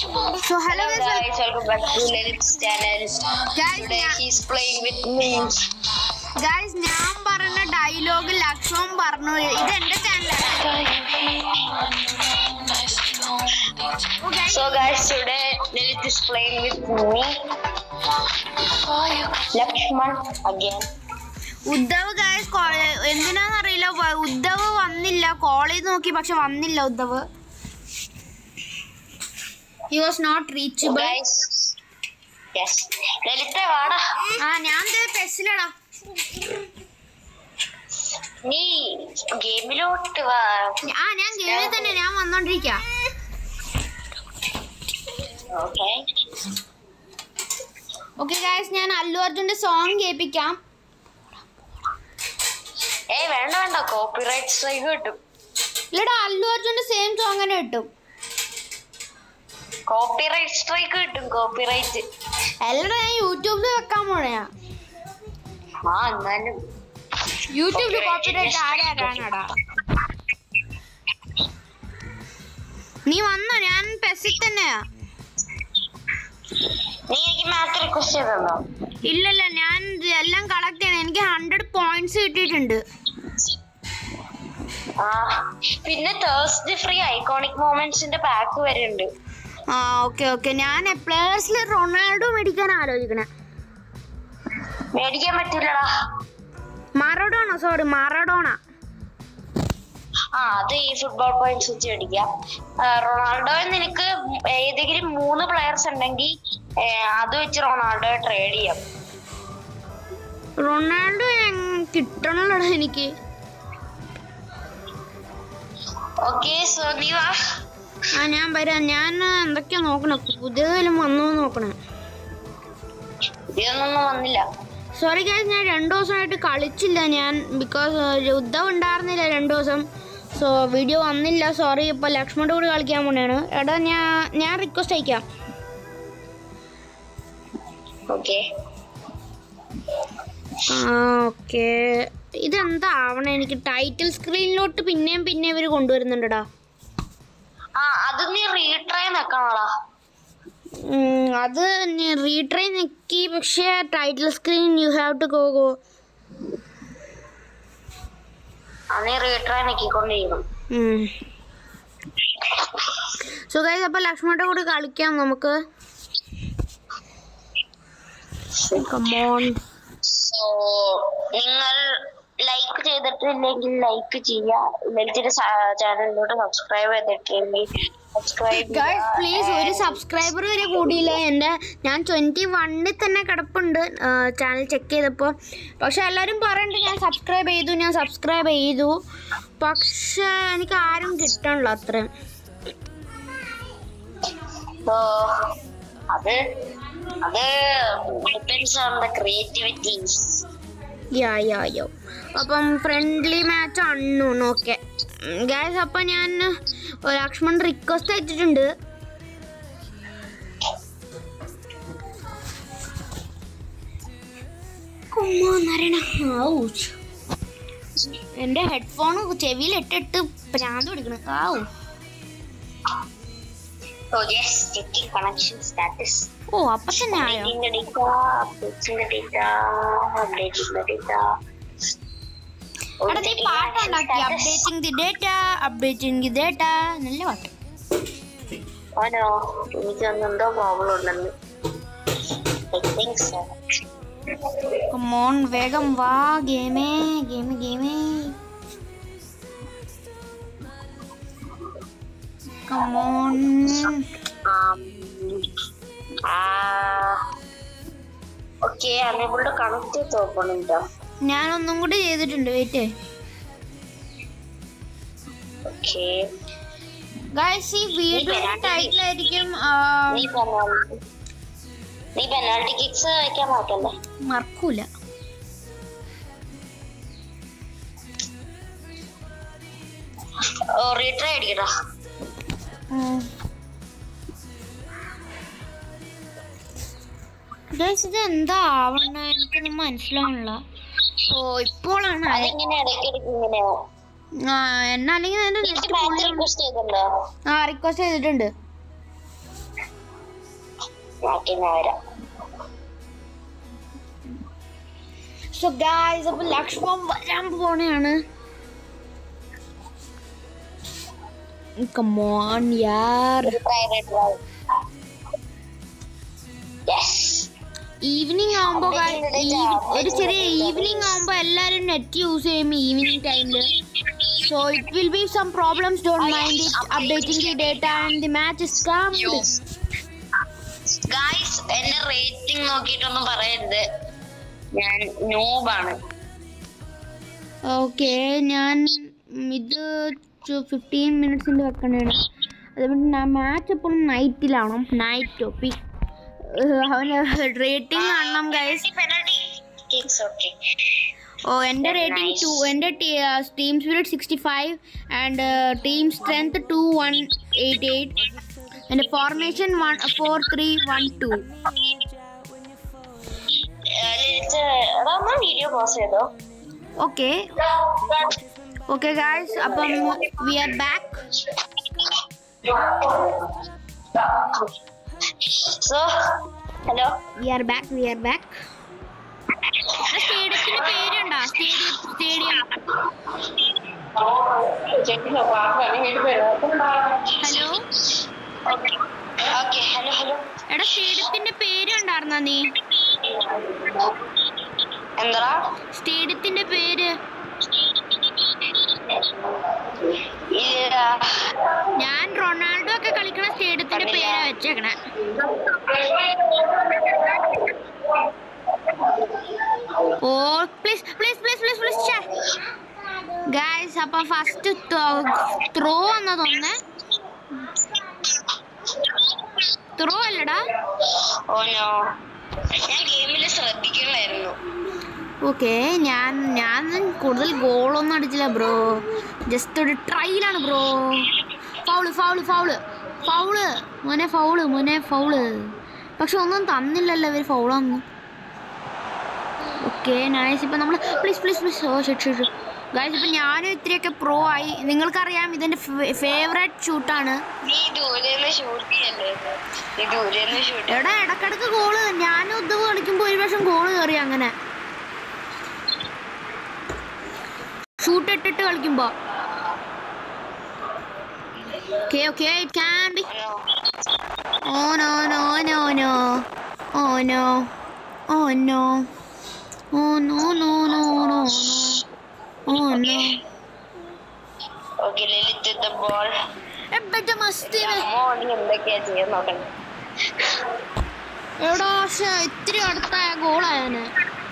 So hello Hello guys. guys, welcome back to Lilith's channel. Guys, Today ഞാൻ- he's playing with me. Guys, ഞാൻ പറഞ്ഞ dialogue Lakshman പറഞ്ഞു ഇത് എന്റെ ചാനലാണ് So guys, today Lilith is playing with me. Lakshman again. Uddhav guys എന്തിനാന്നറിയില്ല വ- ഉദ്ധവ് വന്നില്ല കോൾ ചെയ്ത് നോക്കി പക്ഷെ വന്നില്ല Uddhav he was not reachable Guys. Yes. Lalitha വാടാ ആ ഞാൻ പെസ്സിലടാ നീ ഗെയിമിലോട്ട് വാ ആ ഞാൻ ഗെയിമിൽ തന്നെ ഞാൻ വന്നോണ്ടിരിക്ക ഓക്കെ ഓക്കെ ഗായ്സ് ഞാൻ അല്ലു അർജുന്റെ സോങ് കേൾപ്പിക്കാം ഏയ് വേണ്ട വേണ്ട കോപ്പിറൈറ്റ് സ്ട്രൈക്ക് കിട്ടും ഇല്ലടാ അല്ലു അർജുന്റെ സെയിം സോങ് തന്നെ കിട്ടും കോപ്പിറൈറ്റ് സ്ട്രൈക്ക് കിട്ടും കോപ്പിറൈറ്റ് അല്ലടാ ഞാൻ യൂട്യൂബിൽ വെക്കാൻ പോണയാ ആ എന്നാലും യൂട്യൂബിൽ കോപ്പിറൈറ്റ് ആരാ കാണാടാ നീ വന്നോ ഞാൻ പെസ്സിൽ തന്നെയാ നീ എനിക്ക് മാത്ത് റിക്വസ്റ്റ് ചെയ്തോ ഇല്ലല്ല ഞാൻ ഇത് എല്ലാം കളക്ട് ചെയ്യണം എനിക്ക് ഹൺഡ്രഡ് പോയിന്റ്സ് കിട്ടിയിട്ടുണ്ട് ആ പിന്നെ തേഴ്സ്ഡേ ഫ്രീ ഐക്കോണിക് മൊമെന്റ്സിന്റെ പാക്ക് വരുന്നുണ്ട് ആ ഓക്കെ ഓക്കെ ഞാൻ പ്ലേയേഴ്സിൽ റൊണാൾഡോ മേടിക്കാൻ ആലോചിക്കണേ മേടിക്കാൻ പറ്റില്ലടാ മാറഡോണ സോറി മാറഡോണ ആ അത് ഈ ഫുട്ബോൾ പോയിന്റ്സ് വെച്ച് മേടിക്കാം ആ, റൊണാൾഡോയിൽ നിനക്ക് ഏതെങ്കിലും മൂന്ന് പ്ലെയേഴ്സ് ഉണ്ടെങ്കിൽ ഏ, അത് വെച്ച് റൊണാൾഡോയെ ട്രേഡ് ചെയ്യാം റൊണാൾഡോ കിട്ടണല്ലോടാ എനിക്ക് ഓക്കെ സോ നീ വാ ആ ഞാൻ വരാം ഞാൻ എന്തൊക്കെയാ നോക്കണം പുതിയതെല്ലാം വന്നോ നോക്കണേ ഇതൊന്നും വന്നില്ല സോറി ഗൈസ് ഞാൻ രണ്ടു ദിവസമായിട്ട് കളിച്ചില്ല ഞാൻ ബിക്കോസ് യുദ്ധം ഉണ്ടായിരുന്നില്ല രണ്ടു ദിവസം സോ വീഡിയോ വന്നില്ല സോറി ഇപ്പോൾ ലക്ഷ്മണൻ്റെ കൂടെ കളിക്കാൻ പോണേണ് എടാ ഞാൻ ഞാൻ റിക്വസ്റ്റ് അയക്കാം ഓക്കെ ഓക്കെ ഇതെന്താ ആവണേ എനിക്ക് ടൈറ്റിൽ സ്ക്രീനിലോട്ട് പിന്നെയും പിന്നെയും ഇവർ കൊണ്ടുവരുന്നുണ്ടടാ ആ അത് നീ റീട്രൈ വെക്കണോടാ ഉം, അത് റീട്രൈ ഞെക്കി പക്ഷേ title screen you have to go go ആ നീ റീട്രൈ നെക്കിക്കൊണ്ടിരിക്കണം സോ ഗൈസ് അപ്പോൾ ലക്ഷ്മണൻ്റെ കൂടെ കളിക്കാം നമുക്ക് കമോൺ സോ നിങ്ങൾ ലൈക്ക് ചെയ്തിട്ടില്ലെങ്കിൽ ലൈക്ക് ചെയ്യുക ലളിതിന്റെ ചാനലിലോട്ട് സബ്സ്ക്രൈബ് ചെയ്തിട്ടില്ലെങ്കിൽ സബ്സ്ക്രൈബ് ഗൈസ് പ്ലീസ് ഒരു സബ്സ്ക്രൈബർ വരെ കൂടിയില്ല എൻ്റെ ഞാൻ ട്വൻറ്റി വണ്ണിൽ തന്നെ കിടപ്പുണ്ട് ചാനൽ ചെക്ക് ചെയ്തപ്പോൾ പക്ഷെ എല്ലാവരും പറയുന്നുണ്ട് ഞാൻ സബ്സ്ക്രൈബ് ചെയ്തു ഞാൻ സബ്സ്ക്രൈബ് ചെയ്തു പക്ഷേ എനിക്ക് ആരും കിട്ടണില്ല അത്രയും സോ അത് അത് depends on the creativities ya ya yo അപ്പം ഫ്രണ്ട്ലി മാച്ച് അണ്ണൂൺ ഓക്കെ ഗൈസ് അപ്പം ഞാൻ ലക്ഷ്മൺ റിക്വസ്റ്റ് അയച്ചിട്ടുണ്ട് കുമ്മ നരണ ഔച്ച് എൻ്റെ ഹെഡ്ഫോൺ ചെവിയിൽ ഇട്ടിട്ട് പ്രാന്ത് പിടിക്കണം ആവു so yes checking connection status ഓ അപ്പൊ തന്നെ ആയോ അപ്ഡേറ്റിംഗ് ഡേറ്റ അപ്ഡേറ്റിംഗ് ഡേറ്റ എടാ നീ പാട്ടുണ്ടാക്കി updating the data updating the data നല്ല പാട്ട് ആണോ എനിക്ക് എന്തോ പ്രോബ്ലം ഉണ്ടെന്ന് ഐ തിങ്ക് സോ കമോൺ വേഗം വാ ഗെയിമേ ഗെയിം ഗെയിമേ കമോൺ ഓക്കെ അനേബിൾഡ് കണക്ട് ചെയ്ത് ഓപ്പണുണ്ടോ ഞാൻ ഒന്നും കൂടി ചെയ്തിട്ടുണ്ട് വെയിറ്റ് ഓക്കെ ഗൈസ് ഈ വീഡിയോ ടൈറ്റിലായിരിക്കും നീ പെനാൽറ്റി നീ പെനാൽറ്റി കിക്സ് വയ്ക്കാൻ മാറ്റല്ലേ മറക്കൂല ഓ റീട്രൈ അടിക്കട്ടാ ഗൈസ് ഇത് എന്താ ആവണ എനിക്കൊന്നും മനസ്സിലാവണില്ല ഓ ഇപ്പോഴാണ് അത് അതിങ്ങനെ ഇടയ്ക്കിടയ്ക്ക് ഇങ്ങനെ ആ എന്നാ അല്ലെങ്കിൽ അതിന്റെ നെറ്റ് മാച്ച് റിക്വസ്റ്റ് ചെയ്തിട്ടുണ്ടോ ആ റിക്വസ്റ്റ് ചെയ്തിട്ടുണ്ട് ഓക്കെ ഞാൻ വരാം സോ ഗായ്സ് അപ്പൊ ലക്ഷ്മൺ വരാൻ പോണെയാണ് കമോൺ യാർ യെസ് ഈവനിങ് ആവുമ്പോ guys, ഈ- ഒരു ചെറിയ ഈവനിങ് ആവുമ്പോ എല്ലാരും നെറ്റ് യൂസ് ചെയ്യും ഈവനിങ് ടൈമില് so it will be some problems don't mind it updating the data and the match is comed guys എന്റെ റേറ്റിംഗ് നോക്കിയിട്ടൊന്നും പറയരുത് ഞാൻ നോബാണ് ഓക്കെ ഞാൻ ഉം, ഇത് ഫിഫ്റ്റീൻ മിനിറ്റ്സിൻ്റെ വെക്കണേണ് അതുകൊണ്ട് മാച്ച് എപ്പോഴും നൈറ്റിലാണോ നൈറ്റ് ടോപ്പിക് അവന് റേറ്റിംഗ് കാണണം guys penalty kicks okay oh എൻ്റെ റേറ്റിംഗ് ടു എൻ്റെ team spirit sixty five and team strength two one eight eight എൻ്റെ formation one four three one two എടാ ഒന്ന് വീഡിയോ പോസ് ചെയ്തോ ഓക്കെ ഓക്കെ ഗായ്സ് അപ്പം we are back so hello we are back we are back സ്റ്റേഡിയത്തിന്റെ പേരുണ്ടോ stadium stadium hello okay hello hello എടാ സ്റ്റേഡിയത്തിന്റെ പേരുണ്ടായിരുന്നോ നീ എന്താ സ്റ്റേഡിയത്തിന്റെ പേര് ഞാൻ റൊണാൾഡോ ഒക്കെ കളിക്കണ സ്റ്റേഡിയത്തിന്റെ പേരാ വെച്ചേക്കണേ ഓ please please please please please guys അപ്പൊ ഫസ്റ്റ് ത്രോ എന്നാ തോന്നേ ത്രോ അല്ലടാ ഓ നോ ഞാൻ ഗെയിമിൽ ശ്രദ്ധിക്കണമായിരുന്നു ഓക്കെ ഞാൻ ഞാൻ കൂടുതൽ ഗോളൊന്നും അടിച്ചില്ല ബ്രോ ജസ്റ്റ് ഒരു ട്രൈലാണ് bro foul foul foul foul മോനെ ഫൗള് മോനെ ഫൗള് പക്ഷെ ഒന്നും തന്നില്ലല്ലോ ഇവർ ഫൗളൊന്നും ഓക്കെ നൈസ് ഇപ്പം നമ്മൾ പ്ലീസ് പ്ലീസ് പ്ലീസ് ഓ ഷെറ്റ് ഷെറ്റ് ഗായ്സ് ഇപ്പം ഞാനും ഇത്തിരിയൊക്കെ പ്രോ ആയി നിങ്ങൾക്കറിയാം ഇതെൻ്റെ ഫേവറേറ്റ് ഷൂട്ടാണ് നീ ദൂരെന്ന് ഷൂട്ട് ചെയ്യല്ലേ നീ ദൂരെന്ന് ഷൂട്ട് എടാ ഇടക്കിടക്ക് ഗോള് ഞാനും ഇത് കളിക്കുമ്പോൾ ഒരു പ്രാവശ്യം ഗോള് കയറി അങ്ങനെ ഷൂട്ട് ഇട്ടിട്ട് കളിക്കുമ്പോ okay okay it can be oh no no no no oh no oh no oh no no no no oh no okay ലിലിറ്റ് ദ ബോൾ എബറ്റ മസ്തി അമ്മോ നീ എന്തൊക്കെയാ ചെയ്യാൻ നോക്കണ്ടേ എടാ പക്ഷെ ഇത്തിരി അടുത്ത ഗോളായനെ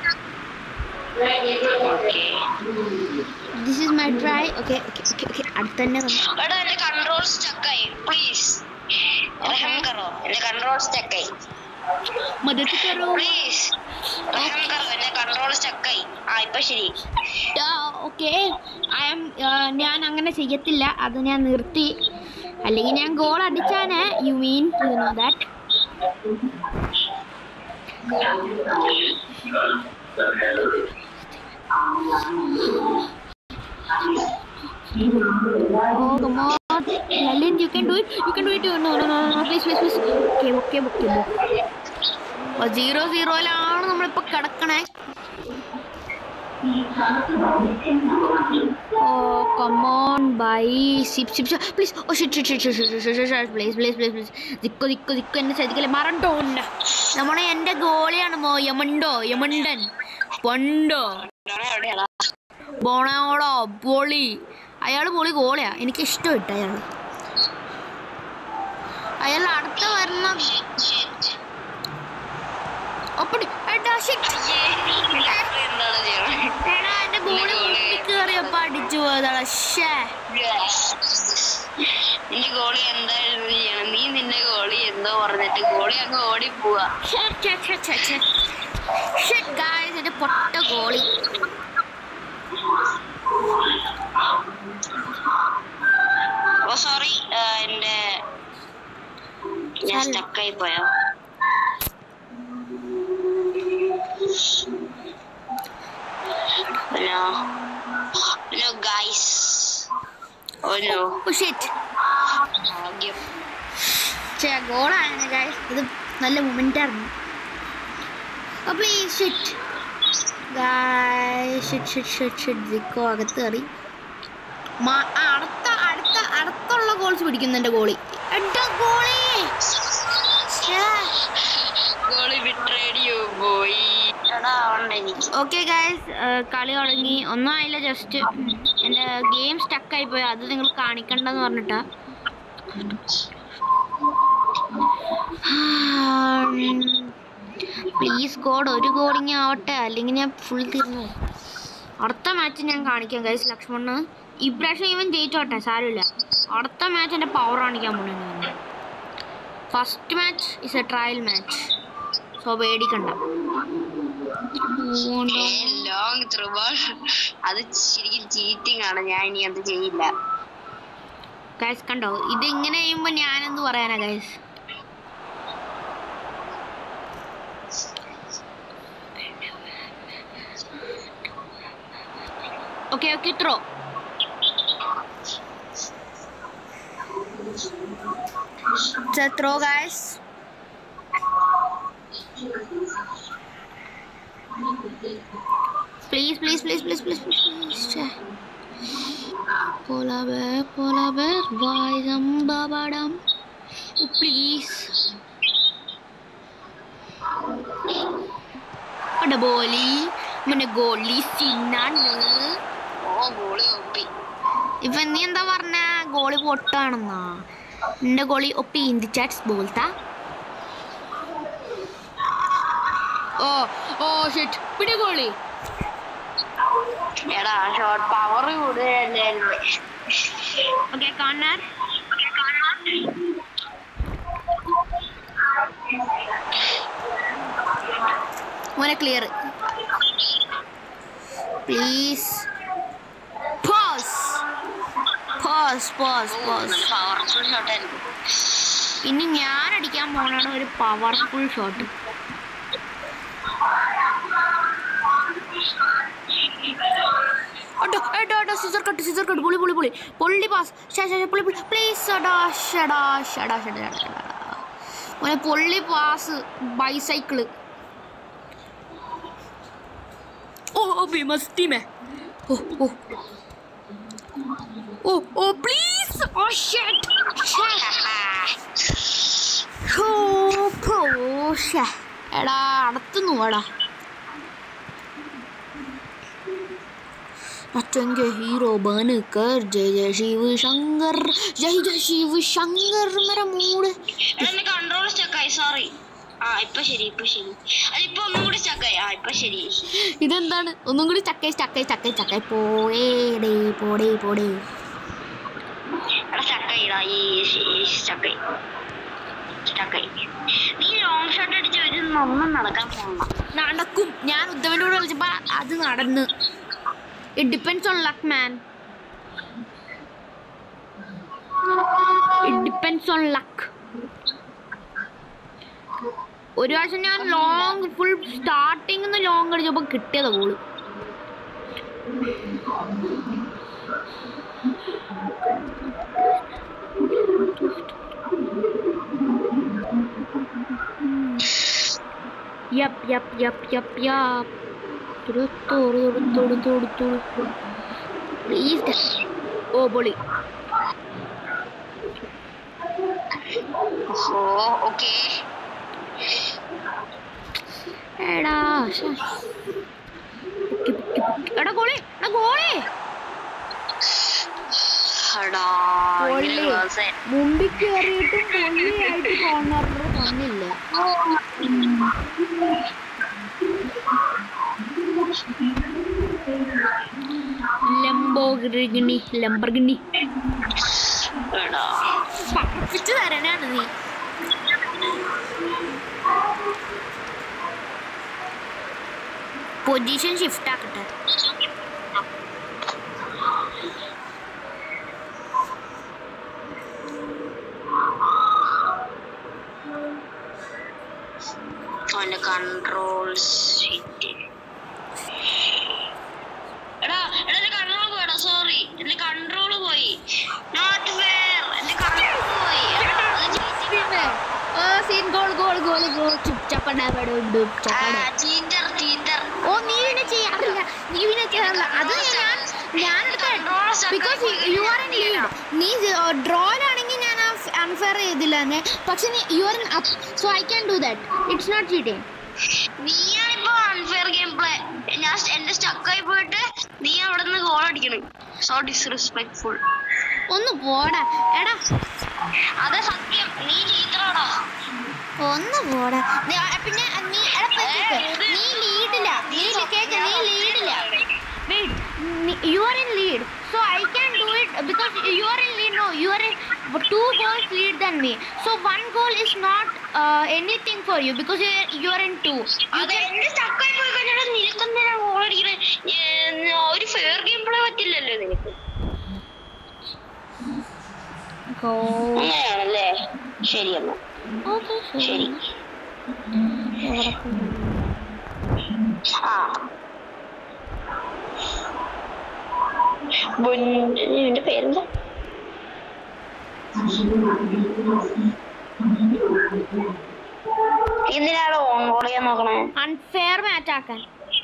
okay this is my try okay okay okay okay അടുത്ത് തന്നെ വന്നു. എടാ എന്റെ കൺട്രോൾ സ്റ്റക്കായി പ്ലീസ് റഹം കറോ എന്റെ കൺട്രോൾ സ്റ്റക്കായി മദത്ത് കരോ പ്ലീസ് റഹം കറോ എന്റെ കൺട്രോൾ സ്റ്റക്കായി ആ ഇപ്പൊ ശരി ഓക്കെ ഐ എം ഞാൻ അങ്ങനെ ചെയ്യത്തില്ല അത് ഞാൻ നിർത്തി അല്ലെങ്കിൽ ഞാൻ ഗോൾ അടിച്ചാന് you mean you know that Oh, come on. Lalin, you can do it. You can do it. No, no, no, no, no. Please, please, please. Okay, okay, okay. അപ്പോൾ സീറോ സീറോയിലാണ് നമ്മളിപ്പോ കിടക്കണേ ഓ കമോൺ ബൈ സിപ് സിപ് please oh shit shit shit shit shit shit please please please please ദിക്കോ ദിക്കോ ദിക്കോ എന്നെ ശ്രദ്ധിക്കല്ലേ മറണ്ടോണ്ട നമ്മളെ എൻ്റെ ഗോളിയാണ് മോ യമണ്ടോ യമണ്ടൻ പൊണ്ടോ എവിടെയാണോ ബോണോളോ പൊളി അയാൾ പൊളി ഗോളിയാ എനിക്ക് ഇഷ്ടമിട്ട് അയാൾ അയാൾ അടുത്ത വരുന്ന ഒപ്പടി എടാ shit. എന്താണ് ചെയ്യണത് എടാ എന്റെ ഗോളി കയറിയപ്പോ അടിച്ചു പോയതാടാ ഷേ നിന്റെ ഗോളി എന്തായിരുന്നു ചെയ്യണം നീ നിന്റെ ഗോളി എന്തോ പറഞ്ഞിട്ട് ഗോളി അങ്ങ് ഓടി പോവാ ഷിറ്റ് ഗായ്സ് എന്റെ പൊട്ട ഗോളി ഓ സോറി എന്റെ ഞാൻ സാരമില്ല. സ്റ്റക്കായി പോയോ hello hello guys oh no shit ഭാഗ്യം ഷേ ഗോളാണ് ഗായ്സ് ഇത് നല്ല മൊമെൻ്റ് ആയിരുന്നു അപ്പോൾ ഈ shit shit shit shit shit ദിക്കോ അകത്ത് കയറി മാ- ആ, അടുത്ത അടുത്ത അടുത്തുള്ള ഗോൾസ് പിടിക്കുന്നുണ്ട് ഗോളി എടാ ഗോളി ഗോളി വിട്രേഡിയോ പോയി എടാ ഉണ്ട് എനിക്ക് ഓക്കെ ഗൈസ് കളി തുടങ്ങി ഒന്നും ആയില്ല ജസ്റ്റ് എൻ്റെ ഗെയിം സ്റ്റക്കായി പോയി അത് നിങ്ങൾ കാണിക്കണ്ടെന്ന് പറഞ്ഞിട്ടാ പ്ലീസ് ഗോഡ് ഒരു ഗോളിങ് ആവട്ടെ അല്ലെങ്കിൽ ഞാൻ ഫുൾ തീർന്നു പോകും. അടുത്ത മാച്ച് ഞാൻ കാണിക്കാം ഗൈസ് ലക്ഷ്മണ് ഇപ്രാവശ്യം ഇവൻ ജയിച്ചോട്ടെ സാരമില്ല അടുത്ത മാച്ച് എൻ്റെ പവർ കാണിക്കാൻ പോണേ first match is a trial match so പേടിക്കണ്ട ലോങ് ത്രൂ ബോൾ അത് ശരിക്കും ചീറ്റിംഗ് ആണ് ഞാൻ ഇനി അത് ചെയ്യില്ല ഗൈസ് കണ്ടോ ഇത് ഇങ്ങനെ ചെയ്യുമ്പോൾ ഞാനെന്ത് പറയാനാ guys okay okay throw throw guys please please please please please please Polar bear, polar bear, why some babadam? Oh, please. ada boli, mana goli സിന്നാണ് ഓ ഗോളി ഒപ്പി ഇപ്പൊ നീ എന്താ പറഞ്ഞ ഗോളി പൊട്ടാണെന്നാ എന്റെ ഗോളി ഒപ്പി ഇന്ത്യ ചാറ്റ്സ് ബോൾത്താ ഓ ഓ ഷിറ്റ് പിടി ഗോളി എടാ ഷോർട്ട് പവർ കൂടുതലല്ലായിരുന്നു ഓക്കെ കോർണർ മോനെ clear please pause pause pause pause powerful shot ആയിരുന്നു ഇനി ഞാൻ അടിക്കാൻ പോണാണ് ഒരു പവർഫുൾ ഷോട്ട് ഓട്ടോ ഏട്ടോ ഏട്ടോ സിസർ കട്ട് സിസർ കട്ട് പൊളി പൊളി പൊളി പൊള്ളി പാസ് ഷേ ഷേ പൊളി പൊളി പ്ലീസ് ഷടാ ഷടാ ഷടാ ഷടാ ഷടാ മോനെ പൊള്ളി പാസ് ബൈസൈക്കിള് ഓ ഓ ബി മസ്തി മേ ഓ ഓ ഓ ഓ പ്ലീസ് ഓ ഷെറ്റ് ഓ പോ ഷേ എടാ അടുത്തുന്നു എടാ അച്ഛൻ്റെ ഹീറോ ബനുക്കർ ജയ ജയ ശിവ് ശങ്കർ ജയ് ജയ ശിവ് ശങ്കർ മേരെ മൂഡ് എന്റെ കൺട്രോൾ സ്റ്റക്കായി സോറി ആ ഇപ്പൊ ശരി ഇപ്പൊ ശരി അതിപ്പോ ഒന്നും കൂടി സ്റ്റക്കായി ആ ഇപ്പൊ ശരി ഇതെന്താണ് ഒന്നും കൂടി ചക്കൈ ചക്കൈ ചക്കൈ ചക്കൈ പോടേ ഡേ പോടേ പോടേ എടാ സ്റ്റക്കായിടാ ഈ സ്റ്റക്കായി സ്റ്റക്കായി നീ ലോങ് ഷോട്ട് അടിച്ച് ഒരു ഒന്നും നടക്കാൻ പോകണ്ട നടക്കും ഞാൻ ഉദ്ധവൻ്റെ കൂടെ കളിച്ചപ്പോ അത് നടന്ന് it depends on luck man it depends on luck ഒരു പ്രാവശ്യം ഞാൻ ലോങ് ഫുൾ സ്റ്റാർട്ടിങ് നിന്ന് ലോങ് കളിച്ചപ്പോൾ കിട്ടിയതാ goal Yap, yap, yap, yap, yap. Tudu, tudu, tudu, tudu, tudu, tudu. Please, guys. Oh, boleh. ഓഹോ ഓക്കെ എടാ ശ്ശെ. പൊക്കി, പൊക്കി, പൊക്കി. എടാ ഗോളി എടാ ഗോളി എടാ പൊള്ളി. മുമ്പിൽ കയറിയിട്ടും പൊള്ളിയായിട്ട് കോർണറിൽ വന്നില്ല ലംബോഗിണി ലംബർഗിണി എടാ പറപ്പിച്ച് തരാനാണ് നീ പൊസിഷൻ ഷിഫ്റ്റ് ആക്കട്ടെ അവന്റെ കൺട്രോൾസ് എടാ എടാ എന്റെ കൺട്രോൾ പോയടാ സോറി എന്റെ കൺട്രോൾ പോയി നോട്ട് ഫെയർ എന്റെ കൺട്രോൾ പോയി എടാ, അത് cheating ആണ്. ഓ serious second goal goal goal goal ചുപ്പടപടും ചീറ്റർ ചീറ്റർ ഓ നീ പിന്നെ ചെയ്യാറില്ല നീ പിന്നെ ചെയ്യാറില്ല അത് ഞാൻ ഞാൻ because you are in lead നീ ഡ്രോയിലാണെങ്കിൽ ഞാൻ അൺഫെയർ ചെയ്തില്ല തന്നെ പക്ഷെ നീ you are in up so I can do that it's not cheating നീയാണിപ്പോ അൺഫെയർ ഗെയിം പ്ലേ ഞാൻ എന്റെ സ്റ്റക്കായി പോയിട്ട് നീ അവിടെ നിന്ന് ഗോൾ അടിക്കണം സോ ഡിസ്റെസ്പെക്ട്ഫുൾ ഒന്ന് പോടാ എടാ അതെ സത്യം നീ ചീത്തറാടാ ഒന്ന് പോടാ ദേ, ആ, പിന്നെ നീ എടാ പെട്ടെന്ന് ഏ, നീ ലീഡില്ല നീ ലി- കേക്ക് നീ ലീഡില്ല you are in lead so I can do it because you are in lead no you are in two goals lead than me so one goal is not anything for you because you are in two അതെ എന്റെ സ്റ്റക്കായി പോയി കഴിഞ്ഞാൽ നിനക്കെന്തിനാ goal അടിക്കണേ ഒരു fair game play പറ്റില്ലല്ലോ നിനക്ക് അങ്ങനെയാണല്ലേ ശരി എന്നാ ശരി ആ നിന്റെ പേരെന്താ എന്തിനാണ് ഓൺ ഗോൾ ചെയ്യാൻ നോക്കണേ അൺഫെയർ മാച്ച് ആക്കാൻ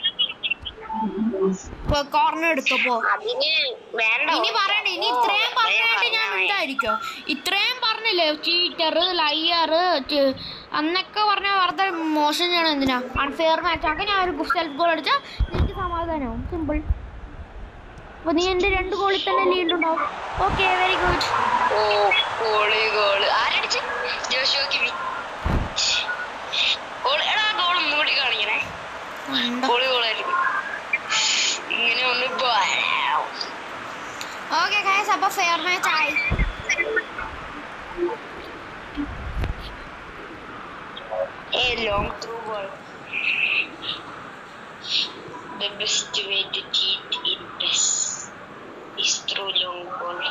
കോർണർ എടുത്തപ്പോ അതിന് വേണ്ട ഇനി പറയണ്ട ഇനി ഇത്രയും പറഞ്ഞിട്ട് ഞാൻ ഉണ്ടായിരിക്കോ ഇത്രയും പറഞ്ഞില്ലേ ചീറ്റർ ലയർ അന്നൊക്കെ പറഞ്ഞ വെറുതെ മോശം ചെയ്യണം എന്തിനാ അൺഫെയർ മാച്ച് ആക്കാൻ ഞാൻ ഒരു സെൽഫ് ഗോൾ അടിച്ചാൽ എനിക്ക് സമാധാനവും സിമ്പിൾ അപ്പൊ നീ എന്റെ രണ്ട് ഗോളിൽ തന്നെ ലീഡ് ഉണ്ടാവും ഓക്കെ വെരി ഗുഡ് ഓ ഗോള് ഗോള് ആരടിച്ച് ജോഷോ കിവി ഗോൾ എടാ ഗോൾ ഒന്നും കൂടി കാണിക്കണേ ഗോള് ഗോളായിരുന്നു ഇങ്ങനെ ഒന്ന് ഓക്കെ ഗൈസ് അപ്പൊ ഫെയർ മാച്ച് ആയി A long through ball. The best way to cheat in chess is through long ball.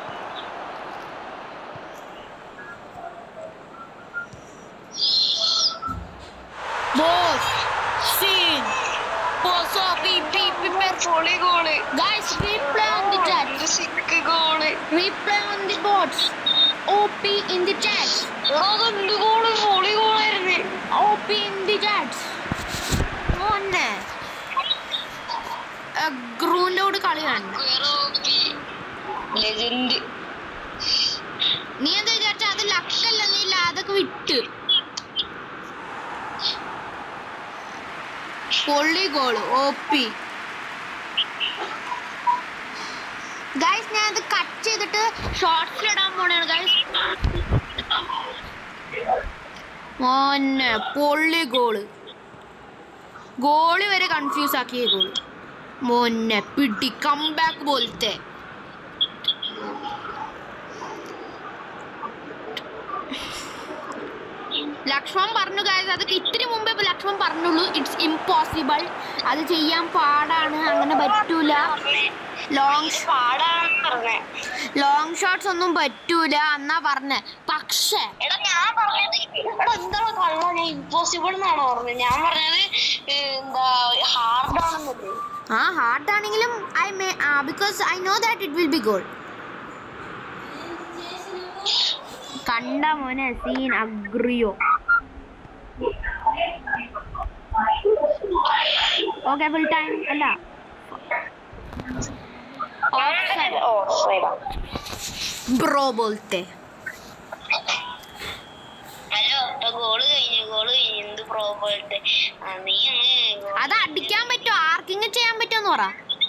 Boss scene boss ഓ പി പി prepare Volley goal. Guys replay on the chat ഒരു സിക്ക് goal. replay on the boards OP in the chat എടാ അതെന്ത് goal? volley goal ആയിരുന്നു. OP in the chats മോനെ ഗ്രൂവിൻ്റെ കളി കാണണം Legend. നീ എന്താ വിചാരിച്ച അത് ലക്കല്ല നീ ഇല്ല അതൊക്കെ വിട്ട് പൊള്ളി ഗോള് ഒ പി ഗൈസ് ഞാൻ അത് കട്ട് ചെയ്തിട്ട് ഷോർട്സിൽ ഇടാൻ പോണേണ് ഗൈസ് മോനെ പൊള്ളി ഗോള് ഗോളി വരെ കൺഫ്യൂസ് ആക്കിയ ഗോള് മോനെ പിടി കംബാക്ക് പോലത്തെ ലക്ഷ്മൺ പറഞ്ഞു ഗായസ് അത് ഇത്തിരി മുമ്പേ ഇപ്പൊ ലക്ഷ്മൺ പറഞ്ഞുള്ളൂ ഇറ്റ്സ് ഇമ്പോസിബിൾ അത് ചെയ്യാൻ പാടാണ് അങ്ങനെ പറ്റൂല ലോങ് പാടാണെന്ന് പറഞ്ഞേ ലോങ് ഷോട്ട്സ് ഒന്നും പറ്റൂല എന്നാ പറഞ്ഞേ പക്ഷേ എടാ ഞാൻ പറഞ്ഞത് എടാ എന്താണ് കള്ള ഞാൻ ഇമ്പോസിബിൾ എന്നാണോ പറഞ്ഞത് ഞാൻ പറഞ്ഞത് ഏ, എന്താ ഹാർഡ് ആണെന്നല്ലേ ആ ഹാർഡ് ആണെങ്കിലും I may because I know that it will be goal കണ്ട മോനെ സീൻ അഗ്രിയോ ഓക്കെ ഫുൾ ടൈം അല്ല ഓ ശരി ബ്രോ പോലത്തെ ഹലോ ഇപ്പൊ ഗോള് കഴിഞ്ഞു ഗോള് കഴിഞ്ഞു എന്ത് പ്രോ പോലത്തെ ആ, നീ അങ്ങ് goal- അത് അടിക്കാൻ പറ്റുമോ ആർക്കിങ് ചെയ്യാൻ പറ്റുമെന്ന് പറ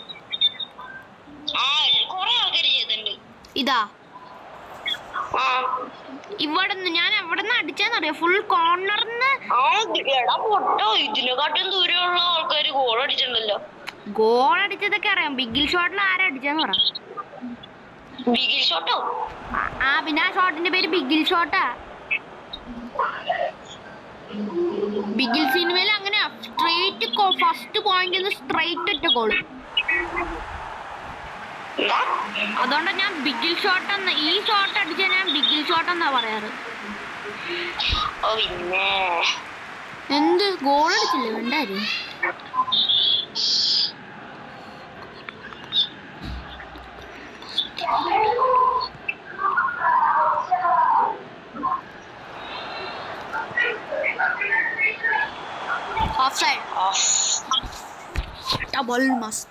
ആ കൊറേ ആൾക്കാര് ചെയ്തിട്ടുണ്ട് ഇതാ ആ ഇവിടെ നിന്ന് ഞാൻ എവിടെ നിന്ന് അടിച്ചെന്നറിയാം ഫുൾ കോർണറിന്ന് ആ എടാ പൊട്ടോ ഇതിനെക്കാട്ടും ദൂരെയുള്ള ആൾക്കാര് ഗോൾ അടിച്ചിട്ടുണ്ടല്ലോ ഗോൾ അടിച്ചതൊക്കെ അറിയാം ബിഗിൽ ഷോട്ടിൽ ആരാ അടിച്ചെന്ന് പറ ബിഗിൽ ഷോട്ടോ ആ- ആ പിന്നെ ആ ഷോട്ടിന്റെ പേര് ബിഗിൽ ഷോട്ടാ ബിഗിൽ സിനിമയിൽ അങ്ങനെയാ സ്ട്രേറ്റ് ഫസ്റ്റ് പോയിന്റ് സ്ട്രേറ്റ് ഒറ്റ ഗോള് എന്താ അതുകൊണ്ട് ഞാൻ ബിഗിൽ ഷോട്ട് എന്ന ഈ ഷോട്ട് അടിച്ച ഞാൻ ബിഗിൽ ഷോട്ട് എന്നാ പറയാറ് ഓ പിന്നെ എന്ത് ഗോൾ അടിച്ചില്ലേ വേണ്ടായിരുന്നു offside off double must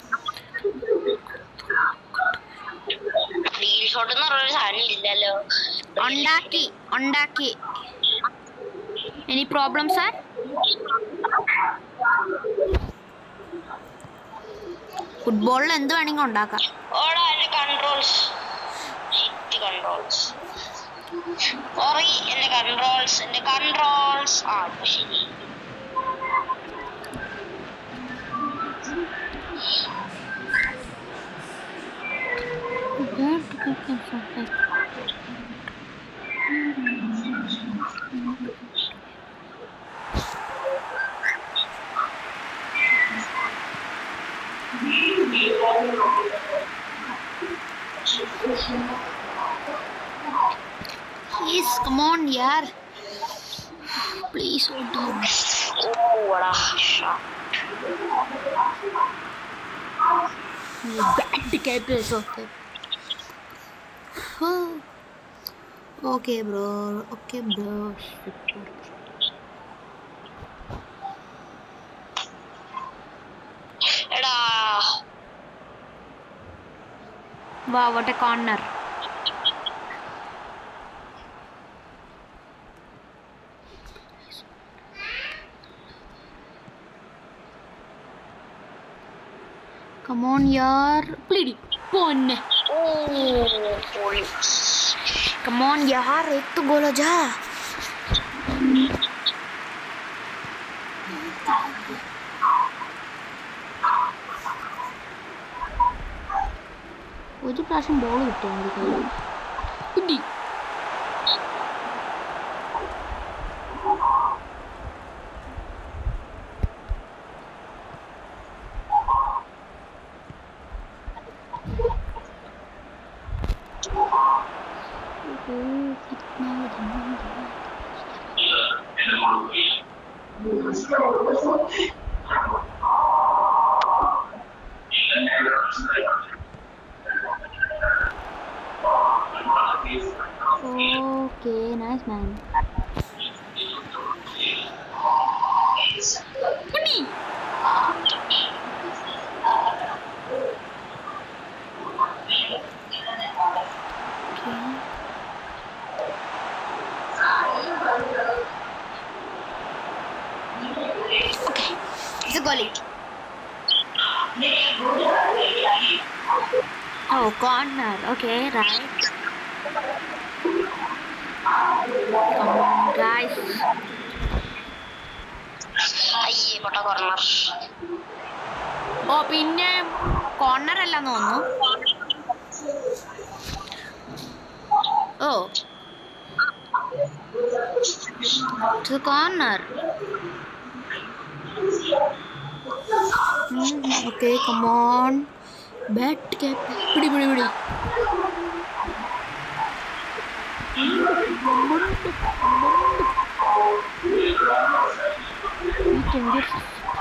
deal shot എന്ന് പറഞ്ഞൊരു സാധനം ഇല്ലല്ലോ ഉണ്ടാക്കി ഉണ്ടാക്കി എനി പ്രോബ്ലം സാർ ഫുട്ബോളിൽ എന്ത് വേണമെങ്കിൽ ഉണ്ടാക്കാം ഓടാ എന്റെ കൺട്രോൾസ് ഹിറ്റ് കൺട്രോൾസ് സോറി എന്റെ കൺട്രോൾസ് എന്റെ കൺട്രോൾസ് ആ ഇപ്പൊ ശരി പ്ലീസ് കമോൺ യാർ പ്ലീസ് ഓട്ടോ ഓടാ bad keepers okay okay bro okay bro എടാ വാ വാട്ട് എ കോർണർ കമോൺ യാർ പ്ലീഡി പൊന്നെ ഓ പൊളി कमॉन यार एक तो गोल हो जा ഒരു പ്രാവശ്യം ബോൾ കിട്ടിയാൽ മതി കയ്യിൽ കിട്ടി okay nice man Okay, it's a goalie. Oh, corner. Okay, right. Come on, guys. അയ്യേ പൊട്ട കോർണർ ഓ പിന്നെ കോർണർ അല്ലെന്ന് തോന്നുന്നു ഓ ഇത് കോർണർ ഓക്കെ കമോൺ ബാറ്റ് ക്യാപ്പ് പിടി പിടി പിടി You can get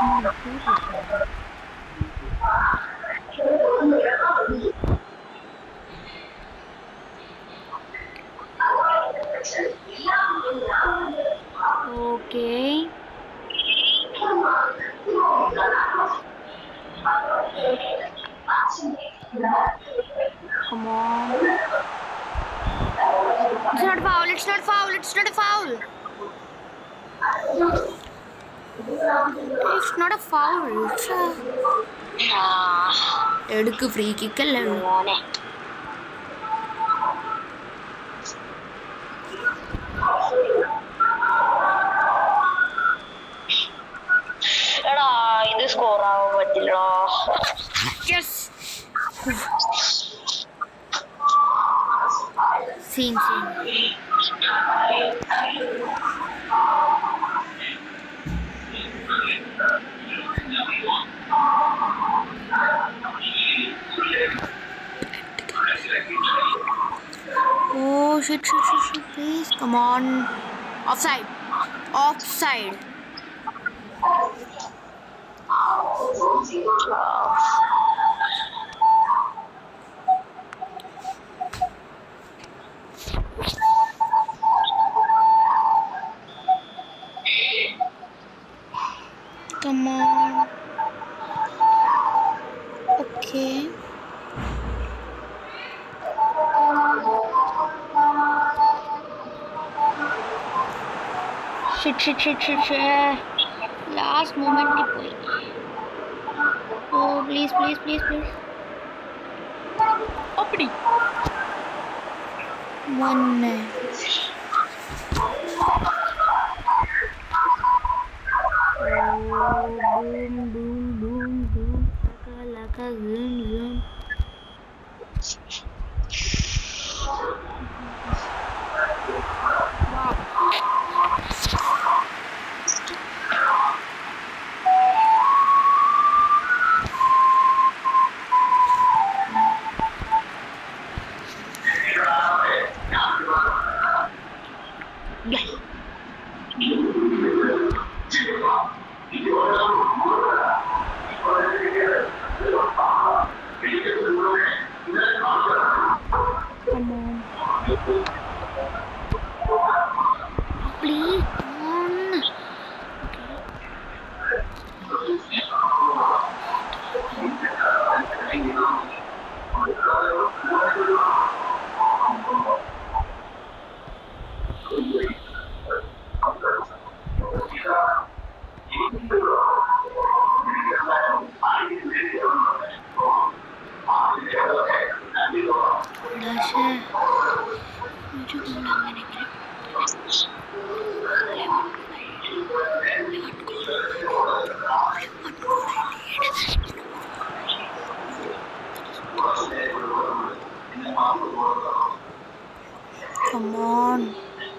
Okay. Come on. It's not foul. It's not foul. It's not a foul. It's not a foul. It's a... ആ എടുക്ക് ഫ്രീ കിക്ക് അല്ലേ ഉള്ളൂ മോനെ എടാ ഇത് സ്കോർ ആവാൻ പറ്റില്ലടാ yes scene scene Oh shit shit shit shit please come on offside offside Come on. Okay. Shit, shit, shit, shit, shit. Last moment പോയി Oh, please, please, please, please. Opening. One. Oh, boom, boom, boom, boom. Laka, laka, zoom, zoom. Wow. Yes. Come on. Please, come on. പക്ഷേ ഒരു ഗോൾ അങ്ങനെങ്കിലും Come on.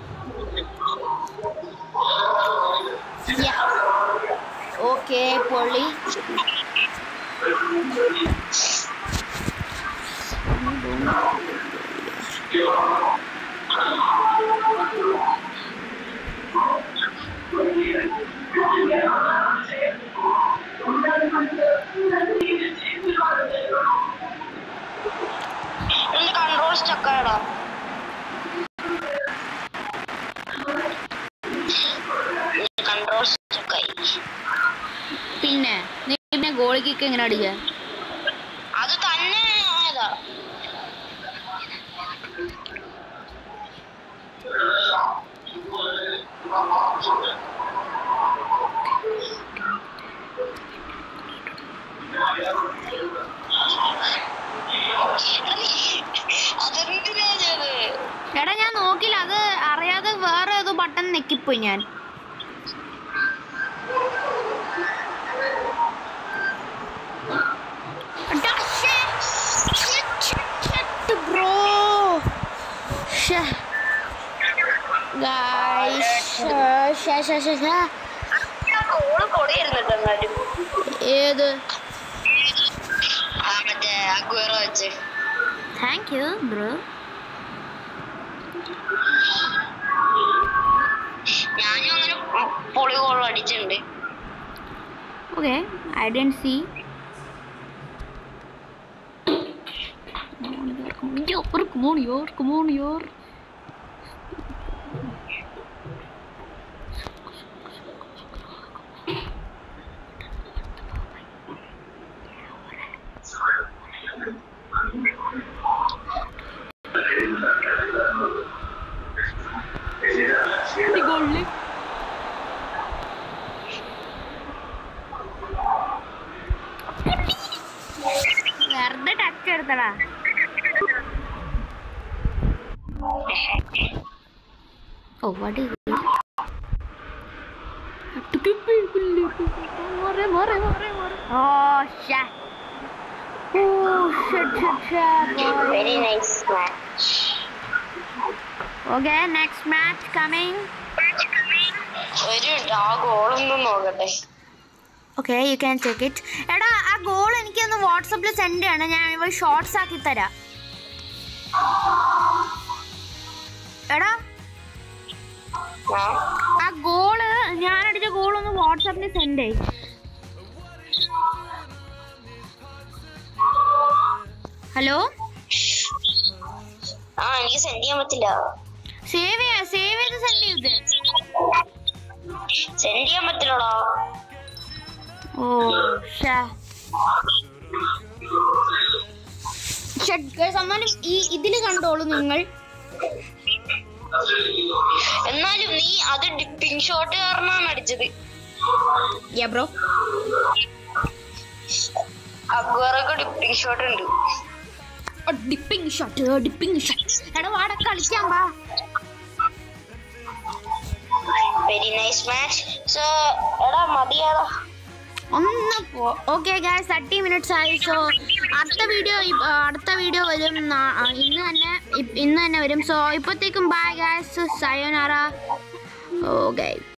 Yeah. Okay, Polly. എന്റെ control സ്റ്റക്കാടാ control സ്റ്റക്കായി പിന്നെ നീ പിന്നെ ഗോൾ കിക്ക് എങ്ങനെ അടിച്ച അത് തന്നെ ആയതാ അതെന്തിനാ ചെയ്തത് എടാ ഞാൻ നോക്കില്ല അത് അറിയാതെ വേറെ ഏതോ ബട്ടൺ നെക്കിപ്പോയി ഞാൻ ബ്രോ കോള് കൊടിയിരുന്നിട്ട് എന്നാലും ഏത് ആ മറ്റേ അക്വേറ വെച്ച് താങ്ക് യു ബ്രോ ഞാനും അങ്ങനെ പൊളി കോൾ അടിച്ചിട്ടുണ്ട് okay I don't see Yor, come on, yor, come on, yor. Golle. വെറുതെ ടച്ച് എടുത്തടാ ഓ വാട്ട് ഈസ് മാറെ മാറെ മാറെ മാറെ ഓ ഷേ oh shut shut shut very nice match okay next match coming ഒരു മിനിറ്റ് ആ ഗോളൊന്നും നോക്കട്ടെ okay you can check it എടാ ആ ഗോൾ എനിക്കൊന്ന് വാട്സപ്പിൽ സെൻഡ് ചെയ്യണം ഞാൻ ഇവ ഷോർട്സ് ആക്കി തരാം എടാ ആ ആ ഗോള് ഞാൻ അടിച്ച ഗോൾ ഒന്ന് വാട്സാപ്പിൽ സെൻഡ് ചെയ് ഹലോ ആ എനിക്ക് സെൻഡ് ചെയ്യാൻ പറ്റില്ല സേവ് ചെയ്യാ സേവ് ചെയ്ത് സെൻഡ് ചെയ്ത് സെൻഡ് ചെയ്യാൻ പറ്റില്ലടാ ഓ ഷേ സമ്മാനം ഈ ഇതില് കണ്ടോളൂ നിങ്ങൾ എന്നാലും നീ അത് ഡിപ്പിംഗ് ഷോട്ട് കാരണമാണ് അടിച്ചത് യാ ബ്രോ അക്ബറൊക്കെ ഡിപ്പിംഗ് ഷോട്ട് ഉണ്ട് ഡിപ്പിംഗ് ഷോട്ട് ഡിപ്പിംഗ് ഷോട്ട് എടാ വാട കളിക്കാൻ വാ വെരി നൈസ് മാച്ച് സോ എടാ മതിയാടാ ഒന്ന് പോ ഓക്കെ ഗായ്സ് തേർട്ടി മിനിറ്റ്സ് ആയി സോ അടുത്ത വീഡിയോ അടുത്ത വീഡിയോ വരും നാ- ആ, ഇന്ന് തന്നെ ഇ- ഇന്ന് തന്നെ വരും സോ ഇപ്പോഴത്തേക്കും ബൈ ഗായ്സ് സയോനാറ ഓക്കെ